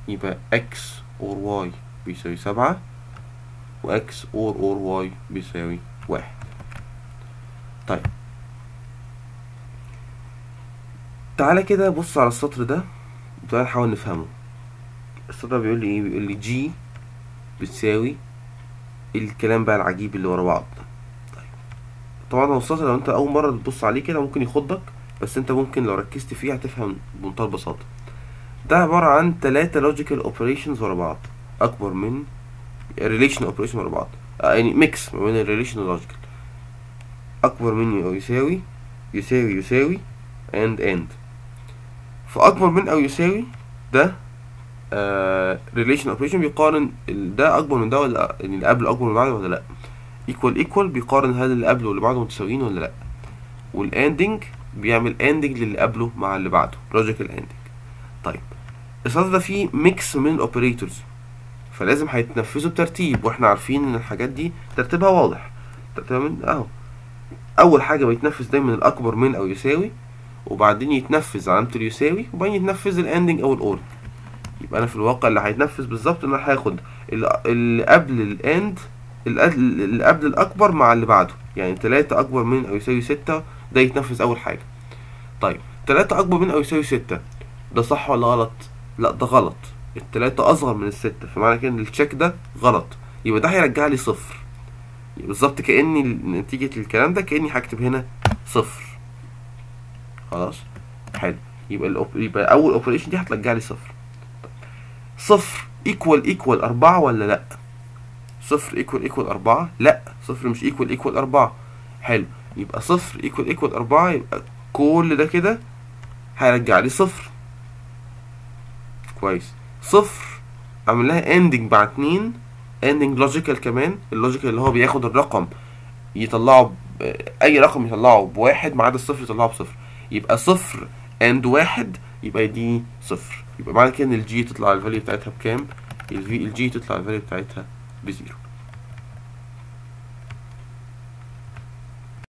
يبقى x اور y بيساوي سبعة و x اور اور y بيساوي واحد طيب تعالى كده بص على السطر ده وتعالى نحاول نفهمه السطر ده بيقول لي ايه بيقول لي g بتساوي الكلام بقى العجيب اللي ورا بعض ده طيب طبعا هو السطر لو انت اول مره تبص عليه كده ممكن يخضك بس انت ممكن لو ركزت فيه هتفهم بمنتهى البساطه ده عباره عن ثلاثة لوجيكال اوبريشنز ورا بعض اكبر من ريليشن اوبريشن ورا بعض آه يعني ميكس ما بين الريليشن واللوجيكال اكبر من او يساوي يساوي يساوي اند اند فاكبر من او يساوي ده ريليشن اوبريشن بيقارن ال- ده اكبر من ده ولا يعني اللي قبله اكبر من بعده ولا لا ايكوال ايكوال بيقارن هل اللي قبله واللي بعده متساويين ولا لا والاندنج بيعمل اندنج للي قبله مع اللي بعده لوجيكال اندنج طيب السطر ده فيه ميكس من الاوبريتورز فلازم هيتنفذوا بترتيب واحنا عارفين ان الحاجات دي ترتيبها واضح ترتيبها من اهو اول حاجه بيتنفذ دايما الاكبر من او يساوي وبعدين يتنفذ علامه اليساوي وبعدين يتنفذ الاندنج او الاور يبقى انا في الواقع اللي هيتنفذ بالظبط ان انا هاخد اللي اللي قبل الاند اللي قبل- اللي قبل الاكبر مع اللي بعده يعني تلاتة اكبر من او يساوي ستة ده يتنفذ اول حاجه طيب تلاتة اكبر من او يساوي ستة ده صح ولا غلط لا ده غلط التلاتة اصغر من الستة فمعنى كده ان التشيك ده غلط يبقى ده هيرجع لي صفر يبقى بالظبط كاني نتيجه الكلام ده كاني هكتب هنا صفر خلاص حلو يبقى الأوب... يبقى اول اوبريشن دي هترجع لي صفر صفر ايكوال ايكوال أربعة ولا لأ؟ صفر ايكوال ايكوال أربعة؟ لأ صفر مش ايكوال ايكوال أربعة حلو يبقى صفر ايكوال ايكوال أربعة يبقى كل ده كده هيرجع لي صفر كويس صفر أعمل لها اندنج مع اتنين اندنج لوجيكال كمان اللوجيكال اللي هو بياخد الرقم يطلعه ب... أي رقم يطلعه بواحد ما عدا الصفر يطلعه بصفر يبقى صفر اند واحد يبقى دي صفر يبقى معنى كده ان الجي تطلع الفاليو بتاعتها بكام الفي الجي تطلع الفاليو بتاعتها بزيرو